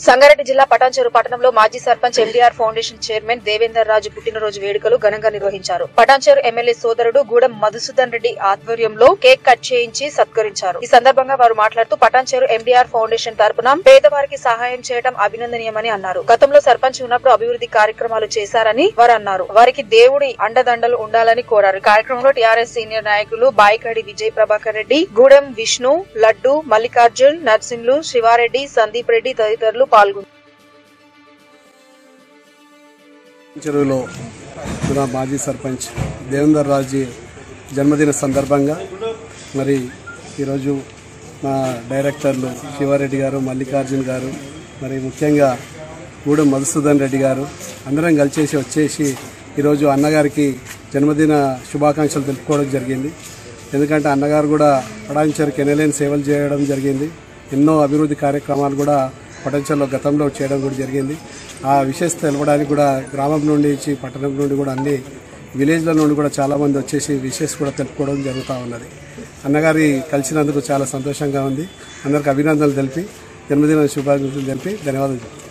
సంగారెడ్డి జిల్లా పటాన్చెరు పట్టణంలో మాజీ sarpanch MDR foundation chairman Devender Raju పుట్టినరోజు వేడుకలు ఘనంగా నిర్వహించారు పటాన్చెరు ఎమ్మెల్యే సోదరుడు గూడెం మధుసూదన్ రెడ్డి ఆధ్వర్యంలో కేక్ కట్ చేయించి సత్కరించారు ఈ సందర్భంగా వారు మాట్లాడుతూ పటాన్చెరు ఎండీఆర్ ఫౌండేషన్ తరపున పేదవారికి సహాయం చేయడం అభినందనీయమని అన్నారు గతంలో సర్పంచ్ ఉన్నప్పుడు అభివృద్ధి కార్యక్రమాలు చేశారని వారు అన్నారు వారికి దేవుడి అండదండలు ఉండాలని కోరారు ఈ కార్యక్రమంలో టీఆర్ఎస్ సీనియర్ నాయకులు బాయికడి విజయ్ ప్రభాకర్ రెడ్డి గూడెం విష్ణు లడ్డు మల్లికార్జున్ నర్సింహులు శివారెడ్డి సందీప్ రెడ్డి తదితరులు పాల్గొన్నారు చెరువులో మన మాజీ సర్పంచ్ దేవేందర్ రాజు జన్మదిన సందర్భంగా మరి ఈరోజు మా డైరెక్టర్లు శివారెడ్డి గారు మల్లికార్జున్ గారు మరి ముఖ్యంగా గూడెం మధుసూదన్ రెడ్డి గారు అందరం కలిసేసి వచ్చేసి ఈరోజు అన్నగారికి జన్మదిన శుభాకాంక్షలు తెలుపుకోవడం జరిగింది ఎందుకంటే అన్నగారు కూడా పడాంచర్ కెనలేని సేవలు చేయడం జరిగింది ఎన్నో అభివృద్ధి కార్యక్రమాలు కూడా పటాన్చర్లో గతంలో చేయడం కూడా జరిగింది ఆ విషయం తెలపడానికి కూడా గ్రామం నుండి నుంచి పట్టణం నుండి కూడా అన్ని విలేజ్ల నుండి కూడా చాలామంది వచ్చేసి విషెస్ కూడా తెలుపుకోవడం జరుగుతూ ఉన్నది అన్నగారి కలిసినందుకు చాలా సంతోషంగా ఉంది అందరికి అభినందనలు తెలిపి జన్మదిన శుభాకాంక్షలు తెలిపి ధన్యవాదాలు